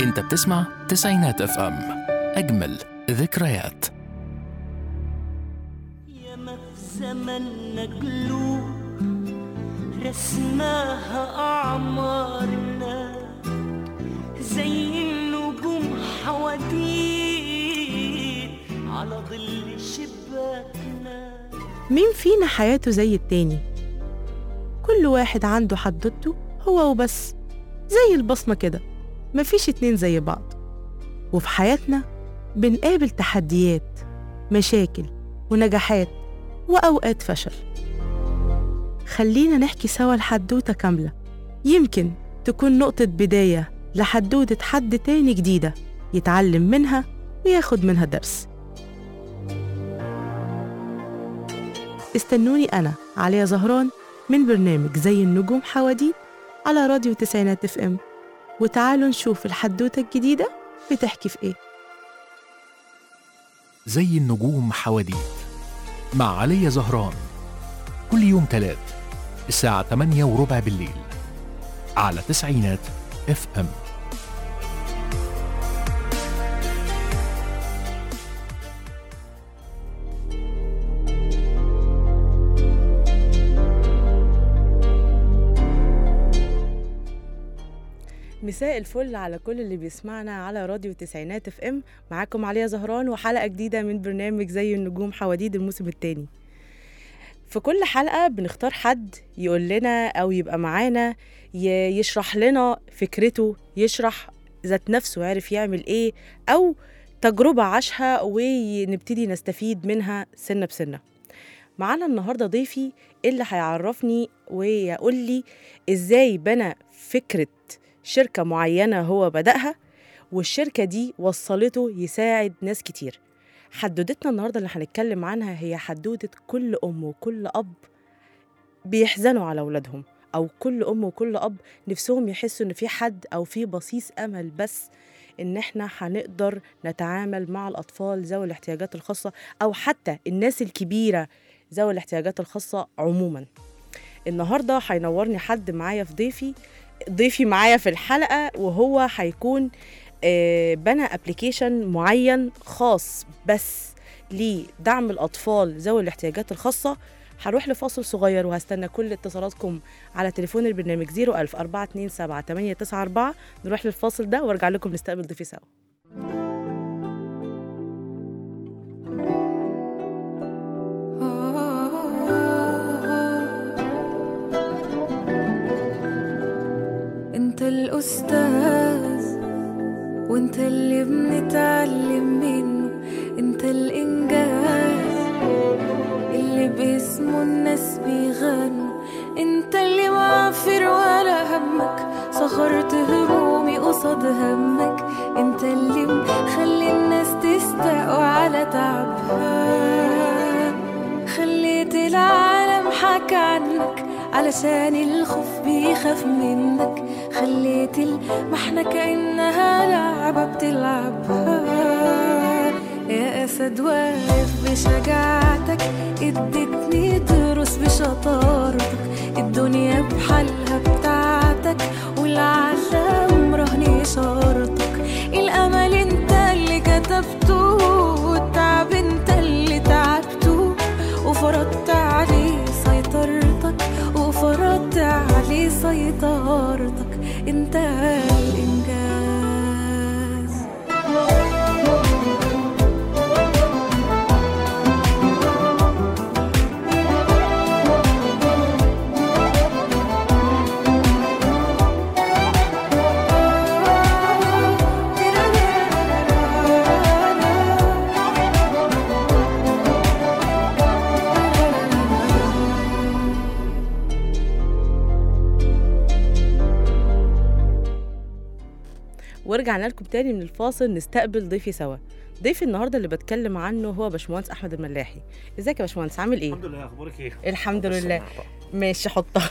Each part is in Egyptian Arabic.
انت بتسمع تسعينات اف ام اجمل ذكريات ياما في زمننا قلوب رسماها أعمارنا زي النجوم حواديت على ظل شباكنا مين فينا حياته زي التاني كل واحد عنده حدوته هو وبس زي البصمة كده مفيش اتنين زي بعض وفي حياتنا بنقابل تحديات مشاكل ونجاحات وأوقات فشل خلينا نحكي سوا الحدوتة كاملة يمكن تكون نقطة بداية لحدوتة حد تاني جديدة يتعلم منها وياخد منها درس استنوني أنا عليا زهران من برنامج زي النجوم حواديت على راديو تسعينات اف ام وتعالوا نشوف الحدوتة الجديدة بتحكي في ايه زي النجوم حواديت مع علي زهران كل يوم تلات الساعة 8 وربع بالليل على تسعينات اف ام مساء الفل على كل اللي بيسمعنا على راديو تسعينات اف ام معاكم عليا زهران وحلقة جديدة من برنامج زي النجوم حواديد الموسم الثاني في كل حلقة بنختار حد يقول لنا أو يبقى معانا ي- يشرح لنا فكرته يشرح ذات نفسه عارف يعمل إيه أو تجربة عاشها ونبتدي نستفيد منها سنة بسنة معانا النهاردة ضيفي اللي هيعرفني ويقول لي إزاي بنى فكرة شركة معينة هو بدأها والشركة دي وصلته يساعد ناس كتير حدودتنا النهاردة اللي هنتكلم عنها هي حدودة كل أم وكل أب بيحزنوا على أولادهم أو كل أم وكل أب نفسهم يحسوا إن في حد أو في بصيص أمل بس إن إحنا هنقدر نتعامل مع الأطفال ذوي الاحتياجات الخاصة أو حتى الناس الكبيرة ذوي الاحتياجات الخاصة عموما النهاردة هينورني حد معايا في ضيفي ضيفي معايا في الحلقة وهو هيكون آه، بنى ابلكيشن معين خاص بس لدعم الأطفال ذوي الاحتياجات الخاصة هروح لفاصل صغير وهستنى كل اتصالاتكم على تليفون البرنامج 01000 427 894 نروح للفاصل ده وارجع لكم نستقبل ضيفي سوا انت الاستاذ وانت اللي بنتعلم منه انت الانجاز اللي باسمه الناس بيغنوا انت اللي معفر ولا همك صخرت همومي قصاد همك انت اللي مخلي الناس تستقوى على تعبها خليت العالم حكى عنك علشان الخوف بيخاف منك خليت المحنة كأنها لعبة بتلعبها يا أسد واقف بشجاعتك اديتني دروس بشطارتك الدنيا بحالها بتاعتك والعالم رهن شرطك الأمل انت اللي كتبته والتعب انت اللي تعبته وفرضت عليه سيطرتك وفرضت عليه سيطرتك انت الإنجاز ورجعنا لكم تاني من الفاصل نستقبل ضيفي سوا ضيفي النهارده اللي بتكلم عنه هو باشمهندس احمد الملاحي ازيك يا باشمهندس عامل ايه الحمد لله اخبارك ايه الحمد لله ماشي حطها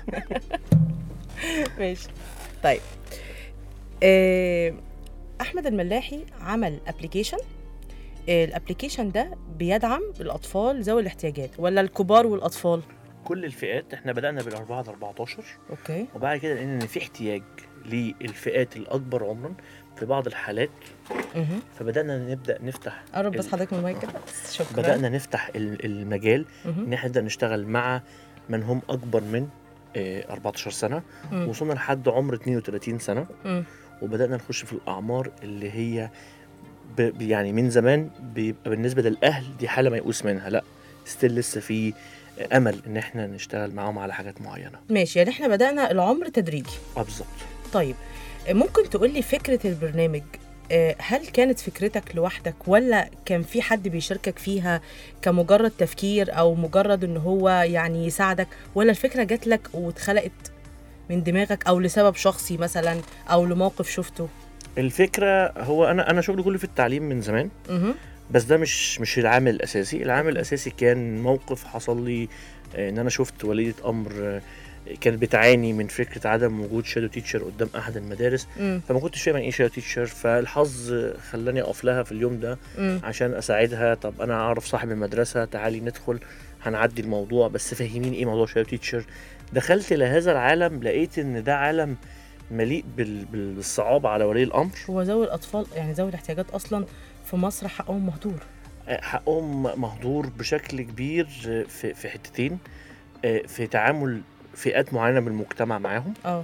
ماشي طيب آه، احمد الملاحي عمل ابلكيشن الابلكيشن ده بيدعم الاطفال ذوي الاحتياجات ولا الكبار والاطفال كل الفئات احنا بدانا بالاربعه ل 14 اوكي وبعد كده لقينا ان في احتياج للفئات الاكبر عمرا في بعض الحالات مهم. فبدانا نبدا نفتح قرب بس ال- حضرتك من المايك كده شكرا بدانا نفتح ال- المجال مهم. ان احنا نبدا نشتغل مع من هم اكبر من آه، 14 سنه مم. وصلنا لحد عمر 32 سنه مم. وبدانا نخش في الاعمار اللي هي ب ب- يعني من زمان بيبقى بالنسبه للاهل دي حاله ميؤوس منها لا ستيل لسه في امل ان احنا نشتغل معاهم على حاجات معينه ماشي يعني احنا بدأنا العمر تدريجي اه بالظبط طيب ممكن تقول لي فكرة البرنامج آه، هل كانت فكرتك لوحدك ولا كان في حد بيشاركك فيها كمجرد تفكير او مجرد ان هو يعني يساعدك ولا الفكرة جات لك واتخلقت من دماغك او لسبب شخصي مثلا او لموقف شفته الفكره هو انا انا شغلي كله في التعليم من زمان مهم. بس ده مش مش العامل الاساسي العامل الاساسي كان موقف حصل لي آه، ان انا شفت وليده امر آه، كانت بتعاني من فكره عدم وجود شادو تيتشر قدام احد المدارس مم. فما كنتش فاهم يعني ايه شادو تيتشر فالحظ خلاني اقف لها في اليوم ده مم. عشان اساعدها طب انا اعرف صاحب المدرسه تعالي ندخل هنعدي الموضوع بس فهميني ايه موضوع شادو تيتشر دخلت لهذا العالم لقيت ان ده عالم مليء بال- بال- بالصعاب على ولي الامر هو ذوي الاطفال يعني ذوي الاحتياجات اصلا في مصر حقهم مهدور حقهم مهدور بشكل كبير في في حتتين آه، في تعامل فئات معينه من المجتمع معاهم اه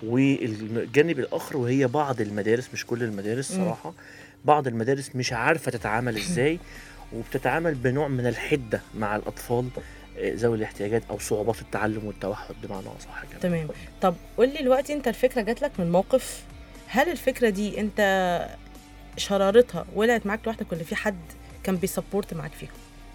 والجانب الاخر وهي بعض المدارس مش كل المدارس مم. صراحه بعض المدارس مش عارفه تتعامل ازاي وبتتعامل بنوع من الحده مع الاطفال آه، ذوي الاحتياجات او صعوبات التعلم والتوحد بمعنى اصح كده تمام طب قول لي دلوقتي انت الفكره جات لك من موقف هل الفكره دي انت شرارتها ولعت معاك لوحدك ولا في حد كان بيسبورت معاك فيها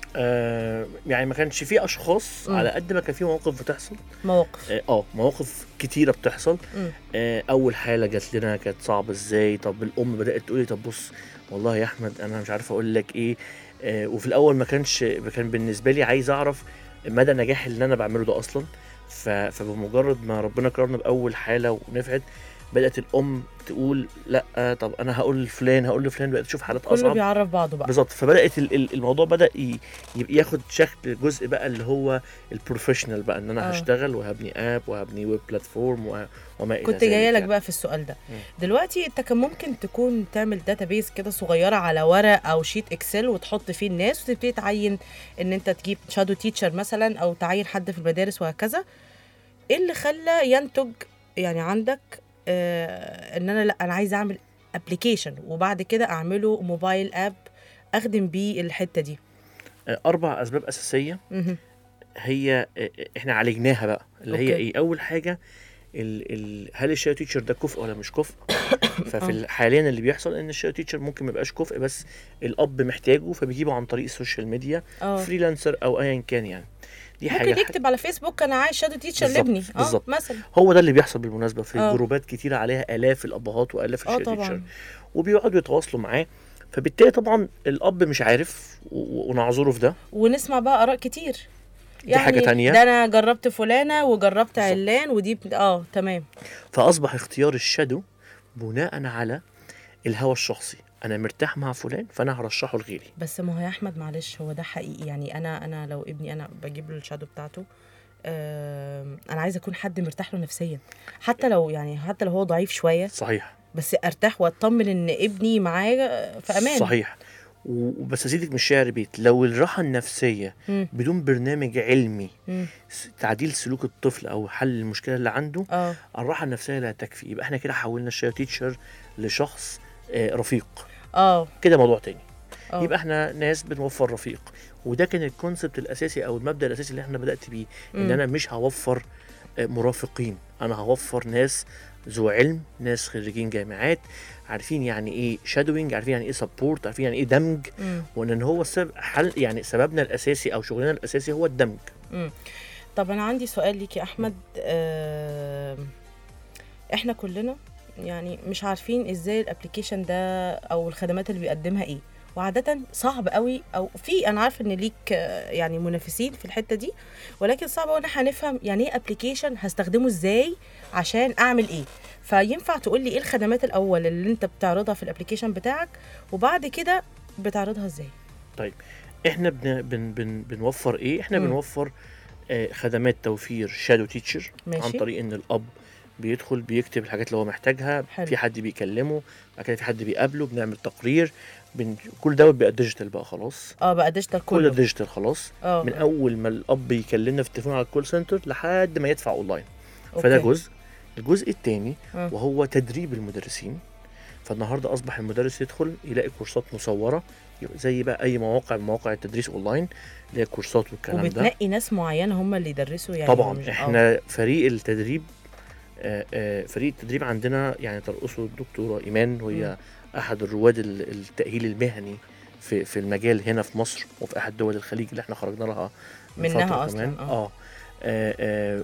آه يعني ما كانش في اشخاص مم. على قد ما كان في مواقف بتحصل مواقف اه آه، مواقف كتيره بتحصل مم. آه، اول حاله جات لنا كانت صعبه ازاي طب الام بدات تقول لي طب بص والله يا احمد انا مش عارف اقول لك ايه آه، وفي الاول ما كانش كان بالنسبه لي عايز اعرف مدى نجاح اللي انا بعمله ده اصلا ف- فبمجرد ما ربنا كرمنا باول حاله ونفعت بدات الام تقول لا طب انا هقول لفلان هقول لفلان بدات تشوف حالات كله اصعب بيعرف بعضه بقى بالظبط فبدات ال- ال- الموضوع بدا ي- يبقى ياخد شكل جزء بقى اللي هو البروفيشنال بقى ان انا آه. هشتغل وهبني اب وهبني ويب بلاتفورم و- وما الى كنت ذلك جايه لك يعني. بقى في السؤال ده مم. دلوقتي انت كان ممكن تكون تعمل داتابيز كده صغيره على ورق او شيت اكسل وتحط فيه الناس وتبتدي تعين ان انت تجيب شادو تيتشر مثلا او تعين حد في المدارس وهكذا ايه اللي خلى ينتج يعني عندك آه ان انا لا انا عايزه اعمل ابلكيشن وبعد كده اعمله موبايل اب اخدم بيه الحته دي آه، اربع اسباب اساسيه مهم. هي آه، احنا عالجناها بقى اللي هي أوكي. ايه اول حاجه ال ال هل الشادو تيتشر ده كفء ولا مش كفء ففي آه. ال- حاليا اللي بيحصل ان الشادو تيتشر ممكن ما يبقاش كفء بس الاب محتاجه فبيجيبه عن طريق السوشيال ميديا اه فريلانسر او ايا كان يعني دي حاجه ممكن حاجة- يكتب على فيسبوك انا عايز شادو تيتشر بالظبط، لابني اه بالظبط. مثلا هو ده اللي بيحصل بالمناسبه في آه. جروبات كتيره عليها الاف الابهات والاف اه الشادو تيتشر طبعا وبيقعدوا يتواصلوا معاه فبالتالي طبعا الاب مش عارف و- و- ونعذره في ده ونسمع بقى اراء كتير دي حاجة تانية. ده انا جربت فلانه وجربت بالظبط. علان ودي بت- اه تمام فاصبح اختيار الشادو بناء على الهوى الشخصي انا مرتاح مع فلان فانا هرشحه لغيري بس ما هو يا احمد معلش هو ده حقيقي يعني انا انا لو ابني انا بجيب له الشادو بتاعته آم، انا عايزه اكون حد مرتاح له نفسيا حتى لو يعني حتى لو هو ضعيف شويه صحيح بس ارتاح واطمن ان ابني معايا في امان صحيح و- وبس ازيدك من الشعر بيت لو الراحه النفسيه مم. بدون برنامج علمي مم. س- تعديل سلوك الطفل او حل المشكله اللي عنده اه الراحه النفسيه لا تكفي يبقى احنا كده حولنا الشادو تيتشر لشخص آه، رفيق اه كده موضوع تاني اه يبقى احنا ناس بنوفر رفيق وده كان الكونسبت الاساسي او المبدا الاساسي اللي احنا بدات بيه ان مم. انا مش هوفر آه، مرافقين انا هوفر ناس ذو علم ناس خريجين جامعات عارفين يعني ايه شادوينج عارفين يعني ايه سبورت عارفين يعني ايه دمج مم. وان إن هو سبب حل يعني سببنا الاساسي او شغلنا الاساسي هو الدمج طب انا عندي سؤال ليك يا احمد آم، احنا كلنا يعني مش عارفين ازاي الابلكيشن ده او الخدمات اللي بيقدمها ايه وعادة صعب قوي او في انا عارفه ان ليك آه، يعني منافسين في الحته دي ولكن صعب قوي ان احنا نفهم يعني ايه ابلكيشن هستخدمه ازاي عشان اعمل ايه فينفع تقول لي ايه الخدمات الاول اللي انت بتعرضها في الابلكيشن بتاعك وبعد كده بتعرضها ازاي احنا بن بن بن بنوفر ايه احنا مم. بنوفر آه، خدمات توفير شادو تيتشر ماشي. عن طريق ان الاب بيدخل بيكتب الحاجات اللي هو محتاجها حلو. في حد بيكلمه بعد كده في حد بيقابله بنعمل تقرير بن... كل دوت بقى ديجيتال بقى خلاص اه بقى ديجيتال كل ده كله ديجيتال خلاص اه من اول ما الاب يكلمنا في التليفون على الكول سنتر لحد ما يدفع اونلاين فده أوكي. جزء الجزء الثاني آه. وهو تدريب المدرسين فالنهارده اصبح المدرس يدخل يلاقي كورسات مصوره يبقى زي بقى اي مواقع من مواقع التدريس اونلاين اللي هي كورسات والكلام ده وبتنقي ناس معينه هم اللي يدرسوا يعني طبعا مش- آه. احنا فريق التدريب آه، آه، فريق التدريب عندنا يعني ترأسه الدكتوره ايمان وهي احد الرواد ال- التأهيل المهني في في المجال هنا في مصر وفي احد دول الخليج اللي احنا خرجنا لها من منها فترة أصلاً، كمان. آه. اه, آه, آه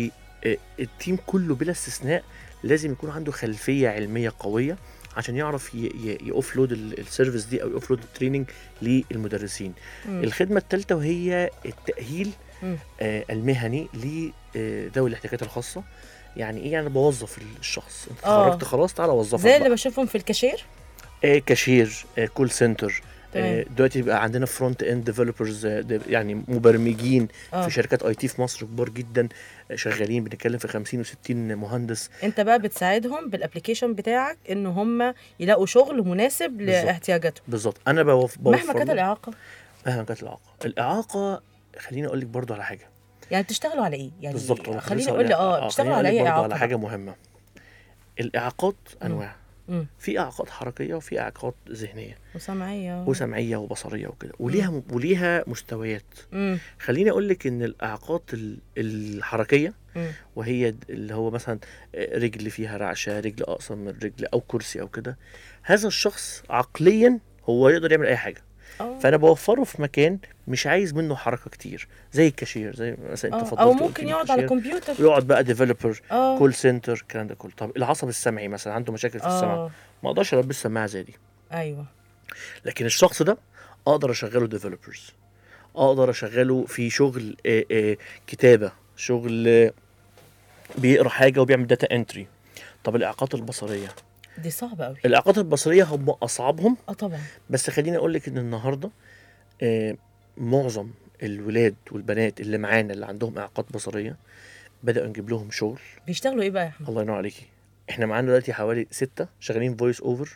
والتيم كله بلا استثناء لازم يكون عنده خلفيه علميه قويه عشان يعرف يوفلود السيرفيس دي او يوفلود التريننج للمدرسين مم. الخدمه الثالثه وهي التاهيل مم. آه المهني لذوي الاحتياجات الخاصه يعني ايه يعني بوظف الشخص انت آه. خرجت خلاص تعالى وظفك زي اللي بقى. بشوفهم في الكاشير آه كاشير آه كول سنتر آه تمام. دلوقتي بقى عندنا فرونت اند ديفلوبرز يعني مبرمجين اه في شركات اي تي في مصر كبار جدا آه، شغالين بنتكلم في 50 و60 مهندس انت بقى بتساعدهم بالابلكيشن بتاعك ان هم يلاقوا شغل مناسب بالظبط. لاحتياجاتهم بالظبط انا بوف بوفر مهما كانت له- الاعاقه مهما كانت الاعاقه الاعاقه خليني اقول لك برضو على حاجه يعني بتشتغلوا على ايه يعني بالظبط والله كنت خليني لسه اقول لي هقول لك. اه بتشتغلوا خليني على أقول لك ايه برضو اعاقه على حاجه مهمه الاعاقات انواع مم. في اعاقات حركيه وفي اعاقات ذهنيه وسمعيه وسمعيه وبصريه وكده وليها وليها مستويات امم خليني اقول لك ان الاعاقات ال- الحركيه مم. وهي د- اللي هو مثلا رجل فيها رعشه رجل اقصر من رجل او كرسي او كده هذا الشخص عقليا هو يقدر يعمل اي حاجه اه فانا بوفره في مكان مش عايز منه حركه كتير زي الكاشير زي مثلا انت آه. فضلت او قلت ممكن لي يقعد على الكاشير، الكمبيوتر ويقعد بقى ديفلوبر اه كول سنتر الكلام ده كله طب العصب السمعي مثلا عنده مشاكل في السمع اه ما اقدرش البس سماعه زي دي ايوه لكن الشخص ده اقدر اشغله ديفلوبرز اقدر اشغله في شغل آه، آه، كتابه شغل آه، بيقرا حاجه وبيعمل داتا انتري طب الاعاقات البصريه دي صعبه قوي الاعاقات البصريه هم اصعبهم اه طبعا بس خليني اقول لك ان النهارده آه، معظم الولاد والبنات اللي معانا اللي عندهم اعاقات بصريه بداوا نجيب لهم شغل بيشتغلوا ايه بقى يا احمد الله ينور عليكي احنا معانا دلوقتي حوالي ستة شغالين فويس اوفر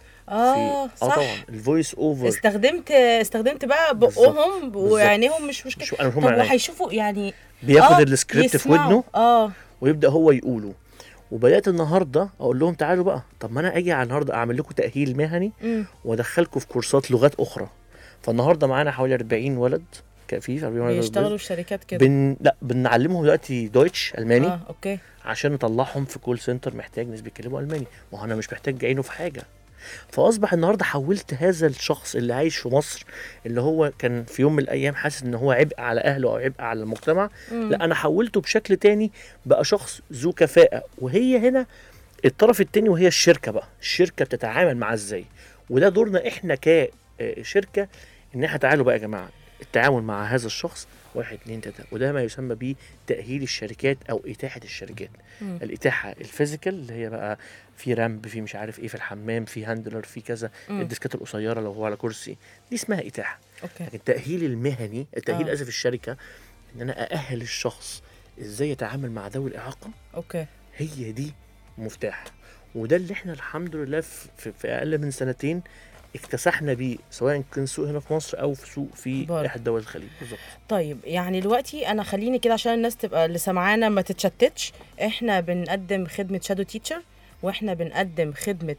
اه اه صح طبعا الفويس اوفر استخدمت استخدمت بقى بالظبط. بقهم بالظبط. وعينيهم مش مشكله شو انا هم طب عينيا. وهيشوفوا يعني بياخد آه، السكريبت في يسمعوا. ودنه اه ويبدا هو يقوله وبدات النهارده اقول لهم تعالوا بقى طب ما انا اجي على النهارده اعمل لكم تاهيل مهني امم وادخلكم في كورسات لغات اخرى فالنهارده معانا حوالي 40 ولد كفيف 40 ولد بيشتغلوا في شركات كده بن... لا بنعلمهم دلوقتي دويتش الماني آه. اه اوكي عشان نطلعهم في كول سنتر محتاج ناس بيتكلموا الماني ما هو انا مش محتاج عينه في حاجه فاصبح النهارده حولت هذا الشخص اللي عايش في مصر اللي هو كان في يوم من الايام حاسس ان هو عبء على اهله او عبء على المجتمع مم. لا انا حولته بشكل تاني بقى شخص ذو كفاءه وهي هنا الطرف التاني وهي الشركه بقى الشركه بتتعامل معاه ازاي وده دورنا احنا كشركه ان احنا تعالوا بقى يا جماعه التعامل مع هذا الشخص واحد اتنين تلاته وده ما يسمى به تاهيل الشركات او اتاحه الشركات مم. الاتاحه الفيزيكال اللي هي بقى في رامب في مش عارف ايه في الحمام في هاندلر في كذا مم. الديسكات القصيره لو هو على كرسي دي اسمها اتاحه اوكي لكن التاهيل المهني التاهيل آه. اسف الشركه ان انا ااهل الشخص ازاي يتعامل مع ذوي الاعاقه اوكي هي دي مفتاح وده اللي احنا الحمد لله في, في, في اقل من سنتين اكتسحنا بيه سواء كان سوق هنا في مصر او في سوق في بره. احد دول الخليج بالظبط طيب يعني دلوقتي انا خليني كده عشان الناس تبقى اللي سمعانا ما تتشتتش احنا بنقدم خدمه شادو تيتشر واحنا بنقدم خدمه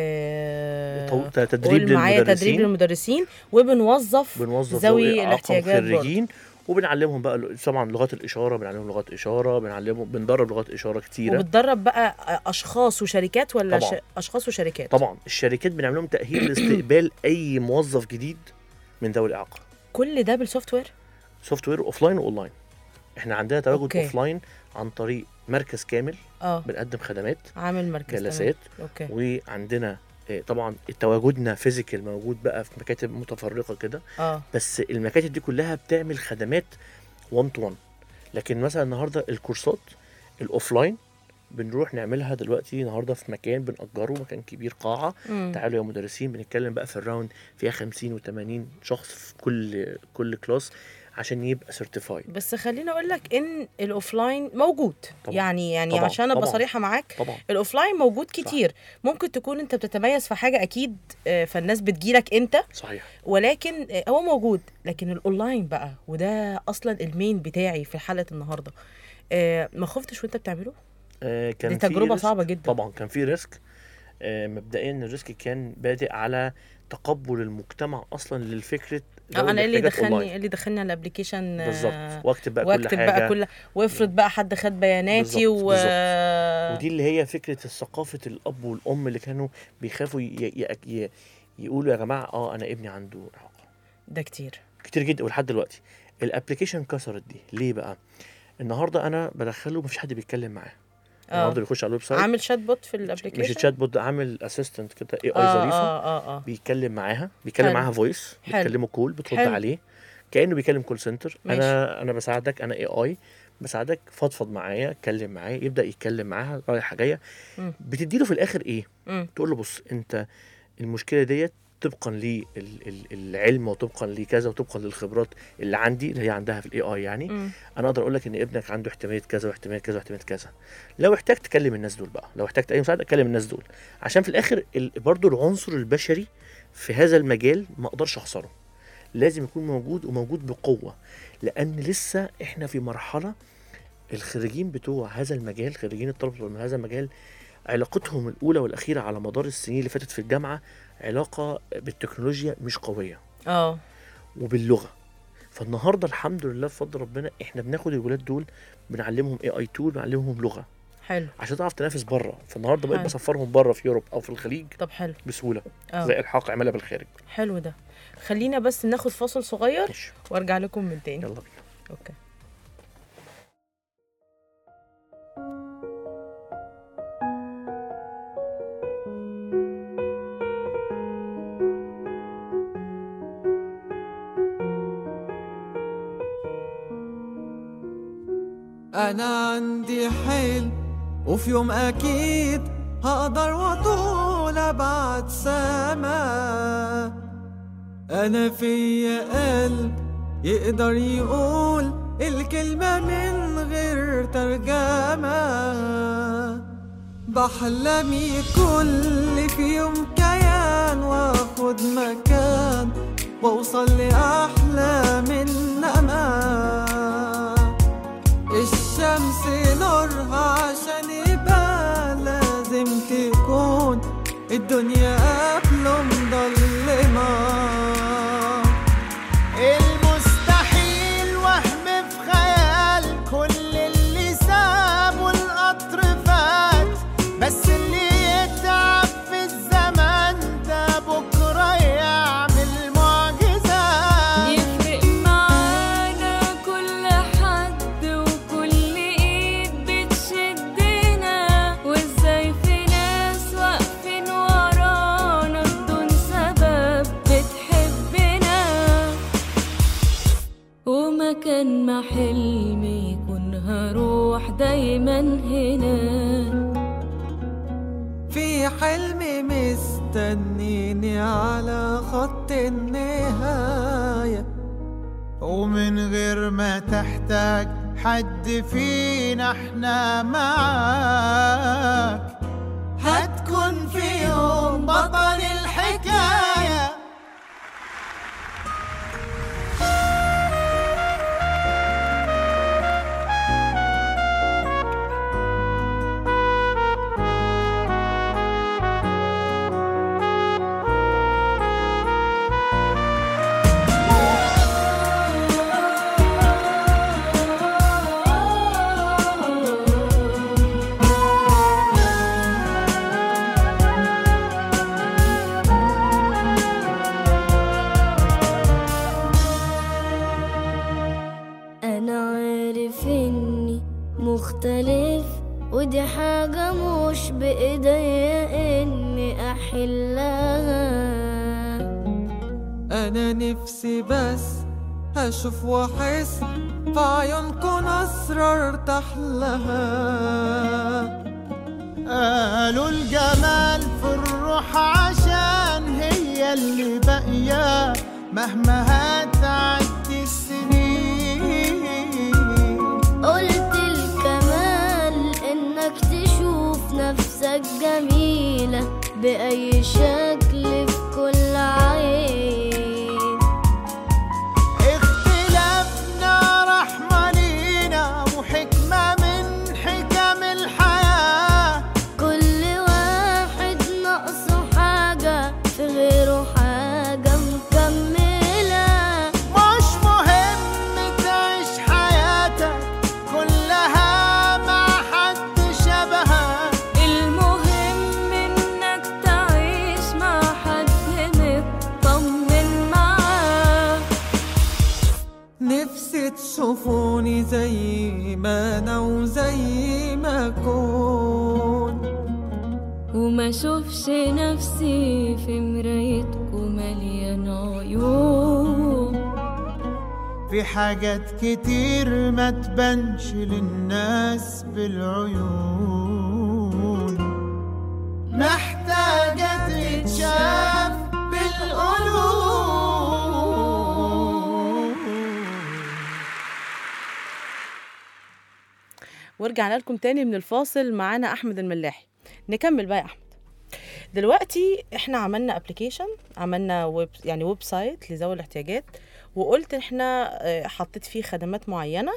آه تو- تدريب قول معايا تدريب للمدرسين للمدرسين وبنوظف بنوظف ذوي ذوي اعاقه الاحتياجات برضه. خريجين وبنعلمهم بقى ل- طبعا لغات الاشاره بنعلمهم لغات اشاره بنعلمهم بندرب لغات اشاره كتيره وبتدرب بقى اشخاص وشركات ولا طبعاً. ش... اشخاص وشركات طبعا الشركات بنعمل لهم تاهيل لاستقبال اي موظف جديد من ذوي الاعاقه كل ده بالسوفت وير سوفت وير اوف لاين واون لاين احنا عندنا تواجد أوكي. اوف لاين عن طريق مركز كامل اه بنقدم خدمات عامل مركز تمام. جلسات اوكي وعندنا آه، طبعا تواجدنا فيزيكال موجود بقى في مكاتب متفرقه كده اه بس المكاتب دي كلها بتعمل خدمات 1 تو 1 لكن مثلا النهارده الكورسات الاوفلاين بنروح نعملها دلوقتي النهارده في مكان بنأجره مكان كبير قاعه مم. تعالوا يا مدرسين بنتكلم بقى في الراوند فيها 50 و80 شخص في كل كل كلاس عشان يبقى سيرتيفايد بس خليني اقول لك ان الاوفلاين موجود طبعاً. يعني يعني طبعاً. عشان ابقى طبعاً. صريحه معاك طبعا الاوفلاين موجود كتير ممكن تكون انت بتتميز في حاجه اكيد آه، فالناس بتجيلك انت صحيح ولكن آه، هو موجود لكن الاونلاين بقى وده اصلا المين بتاعي في حلقه النهارده آه، ما خفتش وانت بتعمله آه كان دي في تجربة ريسك. صعبة جدا. طبعا كان في ريسك آه مبدئيا الريسك كان بادئ على تقبل المجتمع اصلا للفكره آه، انا ايه اللي الاحتياجات دخلني أونلاين. ايه اللي دخلني على الابلكيشن بالظبط واكتب بقى كل واكتب حاجه بقى كل وافرض بقى حد خد بياناتي بالظبط، و بالظبط. ودي اللي هي فكره الثقافه الاب والام اللي كانوا بيخافوا ي... ي... ي... يقولوا يا جماعه اه انا ابني عنده اعاقه ده كتير كتير جدا ولحد دلوقتي الابلكيشن كسرت دي ليه بقى النهارده انا بدخله مفيش حد بيتكلم معاه النهارده بيخش على الويب سايت عامل شات بوت في مش الابلكيشن الشات بوت ده عامل اسيستنت كده اي اي اه ظريفه اه اه اه بيتكلم معاها بيتكلم حلو. معاها فويس حلو. بتكلمه كول بترد حلو. عليه كانه بيكلم كول سنتر ماشي. انا انا بساعدك انا اي اي بساعدك فضفض معايا اتكلم معايا يبدا يتكلم معاها رايحه جايه مم. بتديله في الاخر ايه مم. تقول له بص انت المشكله ديت طبقا للعلم وطبقا لكذا وطبقا للخبرات اللي عندي اللي هي عندها في الاي اي يعني مم. انا اقدر اقول لك ان ابنك عنده احتماليه كذا واحتماليه كذا واحتماليه كذا لو احتجت تكلم الناس دول بقى لو احتجت اي مساعده كلم الناس دول عشان في الاخر ال- برضو العنصر البشري في هذا المجال ما اقدرش اخسره لازم يكون موجود وموجود بقوه لان لسه احنا في مرحله الخريجين بتوع هذا المجال خريجين الطلبه من هذا المجال علاقتهم الاولى والاخيره على مدار السنين اللي فاتت في الجامعه علاقه بالتكنولوجيا مش قويه اه وباللغه فالنهارده الحمد لله بفضل ربنا احنا بناخد الولاد دول بنعلمهم اي اي تول بنعلمهم لغه حلو عشان تعرف تنافس بره فالنهارده بقيت حلو. بسفرهم بره في يوروب او في الخليج طب حلو بسهوله اه زي الحاق عماله بالخارج حلو ده خلينا بس ناخد فاصل صغير ماشي وارجع لكم من تاني يلا بينا اوكي أنا عندي حلم وفي يوم أكيد هقدر وأطول أبعد سما أنا فيا قلب يقدر يقول الكلمة من غير ترجمة بحلمي كل في يوم كيان واخد مكان واوصل لأحلى من أمان الشمس نورها عشان يبقى لازم تكون الدنيا قبله مضلمة المستحيل وهم في خيال كل اللي سابه القطر فات بس اللي يتعب في الزمن ده بكرة يعمل معجزات يفرق معانا كل حد وكل ايد بتشدنا وازاي في ناس واقفين ورانا بدون سبب بتحبنا ومكان ما حلمي يكون هروح دايما هنا في حلم مستنيني على خط النهاية ومن غير ما تحتاج حد فينا احنا معاك هتكون في يوم بطل الحكايه أنا عارف إني مختلف ودي حاجة مش بإيديا إني أحلها أنا نفسي بس أشوف وأحس في عيونكم أسرار تحلها قالوا الجمال في الروح عشان هي اللي باقية مهما هتعدي السنين حياتك جميلة بأي شكل في كل عين اختلافنا رحمة لينا وحكمة من حكم الحياة كل واحد ناقصه حاجة في غيره حاجة مكملة مش مهم تعيش حياتك كلها مع حد شبهك المهم انك تعيش مع حد مطمن معاه نفسي تشوفوني زي ما انا وزي ما اكون وما اشوفش نفسي في مرايتكم مليان عيوب في حاجات كتير ما تبانش للناس بالعيون محتاجة تتشاف بالقلوب ورجعنا لكم تاني من الفاصل معانا احمد الملاحي نكمل بقى يا احمد دلوقتي احنا عملنا ابلكيشن عملنا ويب يعني ويب سايت لذوي الاحتياجات وقلت احنا آه، حطيت فيه خدمات معينه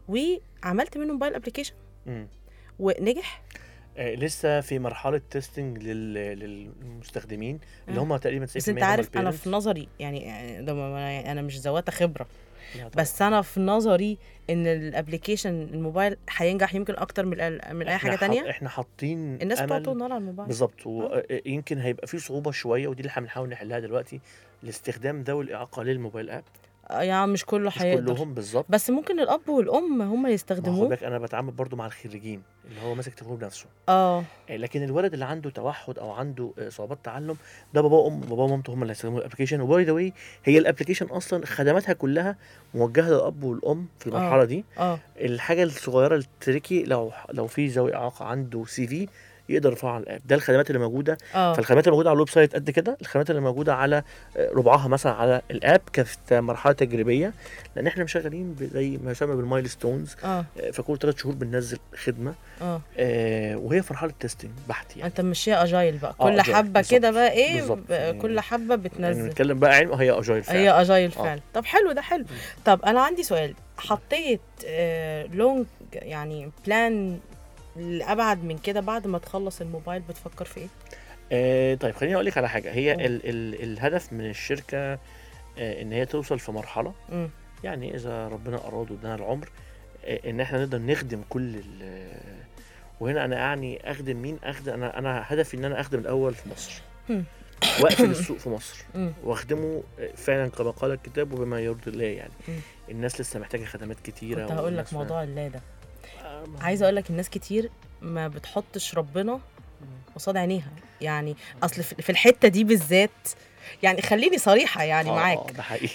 وعملت منه موبايل ابلكيشن مم. ونجح آه، لسه في مرحله تيستنج لل... للمستخدمين اللي هم تقريبا 90% بس انت هم عارف انا الparents. في نظري يعني يعني ده ما- انا مش ذواتة خبره لا طبعاً. بس انا في نظري ان الابلكيشن الموبايل هينجح يمكن اكتر من ال- من اي إحنا حاجه حط- تانية احنا حاطين الناس بتقعد أمل- طول النهار على الموبايل بالظبط ويمكن هيبقى في صعوبه شويه ودي اللي احنا بنحاول نحلها دلوقتي لاستخدام ذوي الاعاقه للموبايل اب آه، يعني مش كله مش هيقدر كلهم بالظبط بس ممكن الاب والام هم ما خد يستخدموه بالك انا بتعامل برضو مع الخريجين اللي هو ماسك تليفونه بنفسه اه آه، لكن الولد اللي عنده توحد او عنده آه، صعوبات تعلم ده بابا وام بابا ومامته هم اللي هيستخدموا الابلكيشن وباي ذا واي هي الابلكيشن اصلا خدماتها كلها موجهه للاب والام في المرحله دي اه الحاجه الصغيره التريكي لو لو في ذوي اعاقه عنده سي في يقدر يرفعها على الاب ده الخدمات اللي موجوده اه فالخدمات اللي موجوده على الويب سايت قد كده الخدمات اللي موجوده على آه، ربعها مثلا على الاب كمرحله تجريبيه لان احنا شغالين ب- زي ما يسمى بالمايل ستونز اه فكل ثلاث شهور بننزل خدمه اه آه، وهي في مرحله تيستنج بحت يعني انت ماشيه اجايل بقى آه، كل agile، حبه بالظبط، كده بقى ايه بالظبط. ب- يعني- كل حبه يعني بتنزل نتكلم بقى علم هي اجايل فعلا هي اجايل آه. فعلا طب حلو ده حلو طب انا عندي سؤال حطيت آه لونج يعني بلان لابعد من كده بعد ما تخلص الموبايل بتفكر في ايه آه طيب خليني اقول لك على حاجه هي قول. ال ال الهدف من الشركه آه ان هي توصل في مرحله مم. يعني اذا ربنا اراد وادانا العمر آه ان احنا نقدر نخدم كل ال وهنا انا يعني اخدم مين اخدم انا انا هدفي ان انا اخدم الاول في مصر مم. واقفل السوق في مصر مم. واخدمه آه، فعلا كما قال الكتاب وبما يرضي الله يعني مم. الناس لسه محتاجه خدمات كتيره كنت هقول والناس لك ما- موضوع اللا ده آه، ما- عايزه اقول لك الناس كتير ما بتحطش ربنا قصاد عينيها يعني اصل في في الحته دي بالذات يعني خليني صريحه يعني آه، معاك آه، ده حقيقي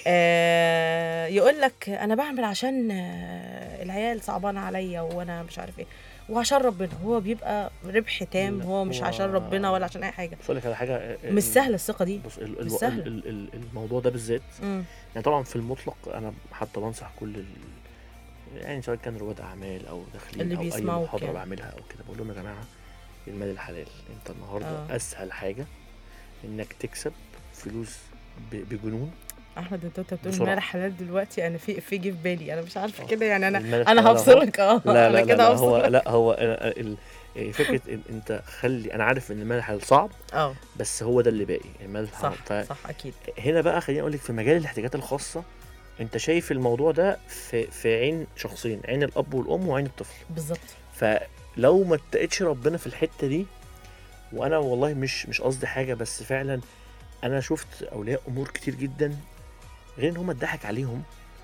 آه يقول لك انا بعمل عشان آه العيال صعبانه عليا وانا مش عارف ايه وعشان ربنا هو بيبقى ربح تام لا، هو مش هو- عشان ربنا ولا عشان اي حاجه بس اقول لك على حاجه آه، مش ال- سهله الثقه دي بص ال مش ال سهلة. ال ال الموضوع ده بالذات مم. يعني طبعا في المطلق انا حتى بنصح كل ال... يعني سواء كان رواد اعمال او داخلين اللي او اي بيسمعوك محاضره يعني. بعملها او كده بقول لهم يا جماعه المال الحلال انت النهارده آه. آه. اسهل حاجه انك تكسب فلوس ب... بجنون احمد انت انت بتقول بسرعة. مال حلال دلوقتي انا في في جه في بالي انا مش عارفه كده يعني انا المال انا الحلال أهو. هفصلك اه لا لا انا لا, كده لا هو هفصلك لا هو أنا- ال... إيه، فكره إن انت خلي انا عارف ان المال الحلال صعب اه بس هو ده اللي باقي المال صح الحرام صح اكيد هنا بقى خليني اقول لك في مجال الاحتياجات الخاصه انت شايف الموضوع ده في في عين شخصين عين الاب والام وعين الطفل بالظبط فلو ما اتقتش ربنا في الحته دي وانا والله مش مش قصدي حاجه بس فعلا انا شفت اولياء امور كتير جدا غير ان هم اتضحك عليهم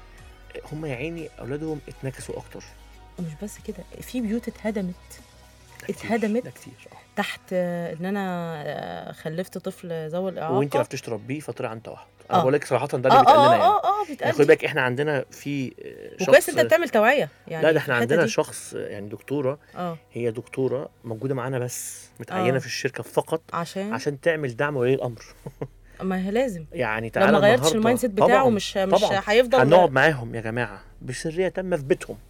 هم يا عيني اولادهم اتنكسوا اكتر ومش بس كده في بيوت اتهدمت ده كتير، اتهدمت ده كتير آه. تحت آه، ان انا آه، خلفت طفل ذوي الاعاقه وانت ما عرفتش تربيه فطلع عن توحد انا آه. بقول لك صراحه ده اللي اه بيتقال اه لنا يعني اه اه يعني خد بيتقال بالك احنا عندنا في آه، شخص وكويس انت بتعمل توعيه يعني لا ده في احنا الحتة عندنا دي. شخص آه، يعني دكتوره اه هي دكتوره موجوده معانا بس متعينه آه. في الشركه فقط عشان عشان تعمل دعم ولي الامر ما هي لازم يعني لو تعالى ما غيرتش النهاردة- المايند سيت بتاعه طبعاً، مش مش طبعاً. هيفضل هنقعد معاهم يا جماعه بسريه تامه في بيتهم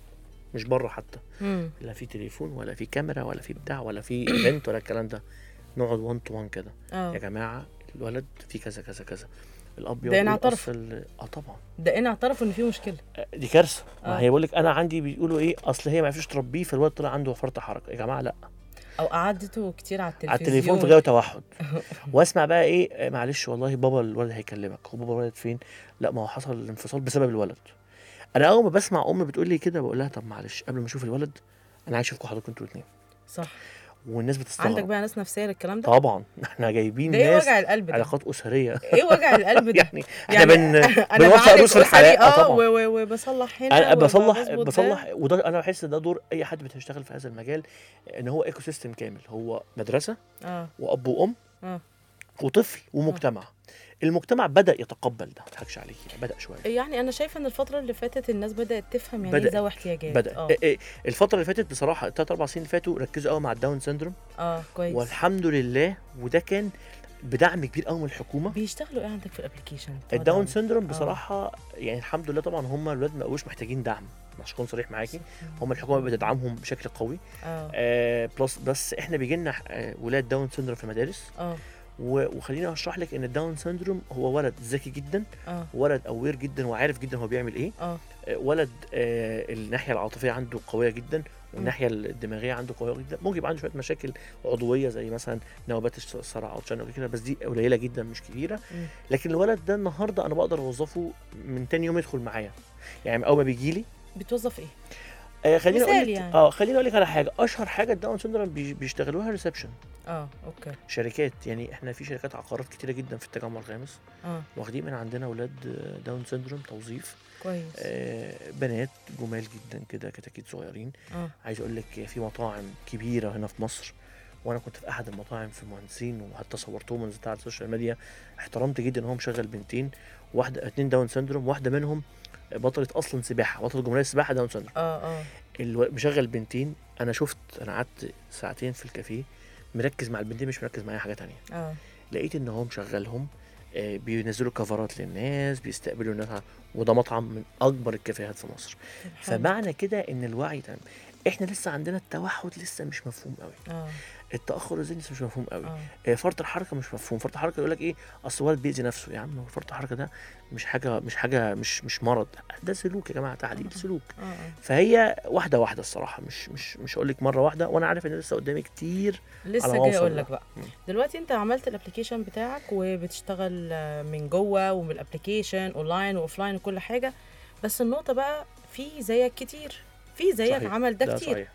مش بره حتى مم. لا في تليفون ولا في كاميرا ولا في بتاع ولا في ايفنت ولا الكلام ده نقعد 1 تو 1 كده اه يا جماعه الولد في كذا كذا كذا الاب ده يقول أنا اعترف. أصل اه طبعا ده انا اعترف ان في مشكله آه، دي كارثه آه. ما هي بقول لك انا عندي بيقولوا ايه اصل هي ما عرفتش تربيه فالولد طلع عنده فرط حركه يا جماعه لا او قعدته كتير على التلفزيون على التليفون في غايه توحد واسمع بقى ايه آه، معلش والله بابا الولد هيكلمك هو بابا الولد فين لا ما هو حصل الانفصال بسبب الولد انا اول ما بسمع ام بتقول لي كده بقول لها طب معلش قبل ما اشوف الولد انا عايز اشوفكم حضرتكم انتوا الاثنين صح والناس بتستغرب عندك بقى ناس نفسيه للكلام ده طبعا احنا جايبين ده ايه ناس وجع القلب ده علاقات اسريه ايه وجع القلب ده يعني احنا بن انا بنوفق بعالج روس في أسري، الحياه اه طبعا و- و- وبصلح هنا انا بصلح وبظبط ده. بصلح وده انا بحس ان ده دور اي حد بيشتغل في هذا المجال ان هو ايكو سيستم كامل هو مدرسه اه واب وام اه وطفل ومجتمع المجتمع بدا يتقبل ده ما اضحكش عليك يعني بدا شويه يعني انا شايفه ان الفتره اللي فاتت الناس بدات تفهم يعني ايه بدأت. ذوي احتياجات بدا اه إيه إيه الفتره اللي فاتت بصراحه الثلاث اربع سنين اللي فاتوا ركزوا قوي مع الداون سيندروم اه كويس والحمد لله وده كان بدعم كبير قوي من الحكومه بيشتغلوا ايه عندك في الابلكيشن الداون سيندروم بصراحه يعني الحمد لله طبعا هم الولاد ما بقوش محتاجين دعم عشان اكون صريح معاكي هم الحكومه بتدعمهم بشكل قوي اه آه بلس بس احنا بيجي لنا آه ولاد داون سيندروم في المدارس اه و- وخليني اشرح لك ان الداون سيندروم هو ولد ذكي جدا اه ولد اوير جدا وعارف جدا هو بيعمل ايه اه آه، ولد آه، الناحيه العاطفيه عنده قويه جدا والناحيه الدماغيه عنده قويه جدا ممكن يبقى عنده شويه مشاكل عضويه زي مثلا نوبات الصرع او تشنج كده بس دي قليله جدا مش كبيره مم. لكن الولد ده النهارده انا بقدر اوظفه من تاني يوم يدخل معايا يعني اول ما بيجي لي بتوظف ايه آه خليني اقول مثال لك يعني. اه خليني اقول لك على حاجه اشهر حاجه الداون سيندروم بي- بيشتغلوها ريسبشن اه اوكي شركات يعني احنا في شركات عقارات كتيره جدا في التجمع الخامس اه واخدين من عندنا اولاد آه، داون سيندروم توظيف كويس آه، بنات جمال جدا كده كتاكيت صغيرين اه عايز اقول لك في مطاعم كبيره هنا في مصر وانا كنت في احد المطاعم في المهندسين وحتى صورتهم ونزلتها على السوشيال ميديا احترمت جدا ان هو مشغل بنتين واحده اتنين داون سيندروم واحده منهم بطلة اصلا سباحه بطلة جمهوريه السباحه داون سيندروم اه اه الو- مشغل بنتين انا شفت انا قعدت ساعتين في الكافيه مركز مع البنتين مش مركز مع اي حاجه تانية اه لقيت ان هو مشغلهم آه، بينزلوا كفرات للناس بيستقبلوا الناس ع- وده مطعم من اكبر الكافيهات في مصر طب حلو. فمعنى كده ان الوعي تمام احنا لسه عندنا التوحد لسه مش مفهوم قوي اه التاخر الذهني لسه مش مفهوم قوي اه آه، فرط الحركه مش مفهوم فرط الحركه يقول لك ايه اصل الولد بيأذي نفسه يا عم هو فرط الحركه ده مش حاجه مش حاجه مش مش مرض ده سلوك يا جماعه تعديل سلوك اه اه فهي واحده واحده الصراحه مش مش مش هقول لك مره واحده وانا عارف ان لسه قدامي كتير لسه على ما جاي أوصل اقول ده. لك بقى مم. دلوقتي انت عملت الابلكيشن بتاعك وبتشتغل آه، من جوه ومن الابلكيشن اونلاين واوفلاين وكل حاجه بس النقطه بقى في زيك كتير في زيك صحيح. عمل ده كتير صحيح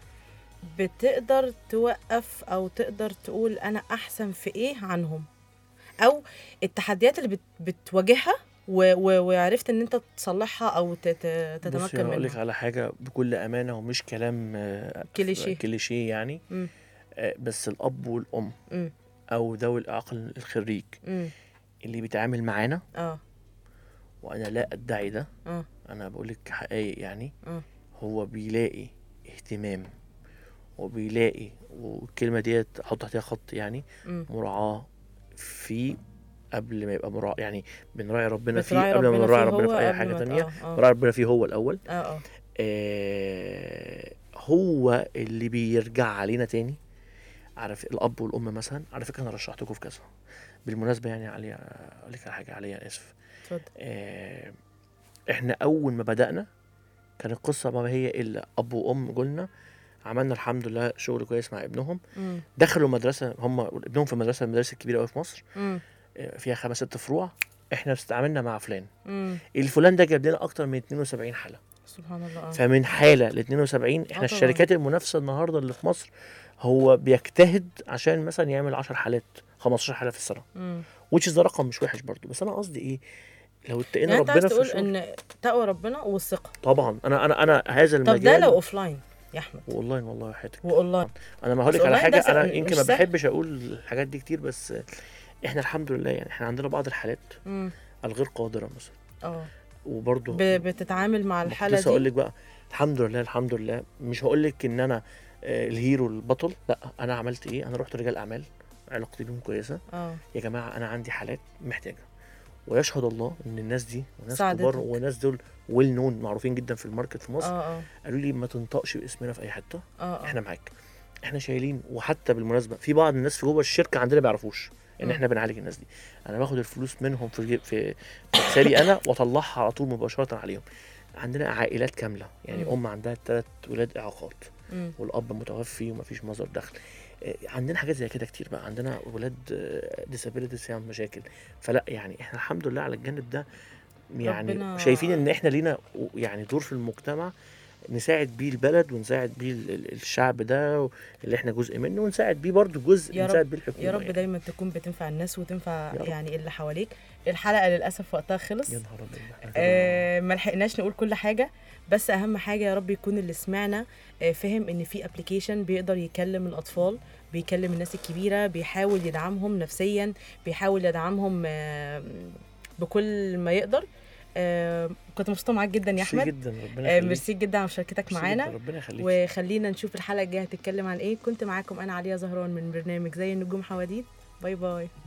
بتقدر توقف او تقدر تقول انا احسن في ايه عنهم او التحديات اللي بت بتواجهها و و وعرفت ان انت تصلحها او تت- بصي تتمكن انا اقول لك منها على حاجه بكل امانه ومش كلام آه، كليشيه. كليشيه يعني مم. آه، بس الاب والام مم. او ذوي العقل الخريج امم اللي بيتعامل معانا اه وانا لا ادعي ده اه انا بقول لك حقائق يعني اه هو بيلاقي اهتمام وبيلاقي والكلمه ديت احط تحتها خط يعني مم. مراعاه فيه قبل ما يبقى مراعاه يعني بنراعي ربنا فيه بتراعي قبل ما ربنا بنراعي فيه ربنا هو في اي قبل حاجه ما ت- تانية اه اه بنراعي ربنا فيه هو الاول اه اه آه هو اللي بيرجع علينا تاني عارف الاب والام مثلا على فكره انا رشحتكم في كذا بالمناسبه يعني علي اقول لك على حاجه علي انا اسف اتفضل آه احنا اول ما بدانا كان القصه ما هي الا اب وام قلنا عملنا الحمد لله شغل كويس مع ابنهم مم. دخلوا مدرسه هم ابنهم في مدرسه من المدارس الكبيره قوي في مصر مم. آه، فيها خمس ست فروع احنا استعملنا مع فلان مم. الفلان ده جاب لنا اكتر من 72 حاله سبحان الله اه فمن حاله ل 72 احنا طبعاً. الشركات المنافسه النهارده اللي في مصر هو بيجتهد عشان مثلا يعمل 10 حالات 15 حاله في السنه مم. وتش ده رقم مش وحش برضو بس انا قصدي ايه لو اتقينا يعني انت عايز ربنا في تقول الشغل ان تقوى ربنا والثقه طبعا انا انا انا هذا طب المجال ده لو اوفلاين يا احمد والله والله حياتك واونلاين انا ما هقول بس لك على والله ده حاجه انا سهل- يمكن مش ما سهل. بحبش اقول الحاجات دي كتير بس احنا الحمد لله يعني احنا عندنا بعض الحالات مم. الغير قادره مثلا اه وبرضه ب- بتتعامل مع كنت الحاله لسه اقول دي لك بقى الحمد لله الحمد لله مش هقول لك ان انا آه، الهيرو البطل لا انا عملت ايه انا رحت رجال اعمال علاقتي بيهم كويسه اه يا جماعه انا عندي حالات محتاجه ويشهد الله ان الناس دي وناس ساعدتك. كبار وناس دول ويل نون معروفين جدا في الماركت في مصر اه اه قالوا لي ما تنطقش باسمنا في اي حته اه اه احنا معاك احنا شايلين وحتى بالمناسبه في بعض الناس في جوه الشركه عندنا ما يعرفوش ان مم. احنا بنعالج الناس دي انا باخد الفلوس منهم في جيب- في في حسابي انا واطلعها على طول مباشره عليهم عندنا عائلات كامله يعني مم. ام عندها ثلاث ولاد اعاقات مم. والاب متوفي ومفيش مصدر دخل آه، عندنا حاجات زي كده كتير بقى عندنا ولاد ديسابيلتيز فيها مشاكل فلا يعني احنا الحمد لله على الجانب ده يعني ربنا- شايفين ان احنا لينا و- يعني دور في المجتمع نساعد بيه البلد ونساعد بيه ال- ال- الشعب ده اللي احنا جزء منه ونساعد بيه برضه جزء يا نساعد رب بيه الحكومه يا رب يعني. دايما تكون بتنفع الناس وتنفع يا رب. يعني اللي حواليك الحلقه للاسف وقتها خلص يا نهار ابيض إحنا كده- آه ما لحقناش نقول كل حاجه بس اهم حاجه يا رب يكون اللي سمعنا آه فهم ان في ابلكيشن بيقدر يكلم الاطفال بيكلم الناس الكبيره بيحاول يدعمهم نفسيا بيحاول يدعمهم آه بكل ما يقدر آه كنت مبسوطه معاك جدا يا ميرسي احمد جدا ربنا آه يخليك ميرسي جدا على مشاركتك ميرسي معانا جداً، ربنا يخليك وخلينا نشوف الحلقه الجايه هتتكلم عن ايه كنت معاكم انا عليا زهران من برنامج زي النجوم حواديت باي باي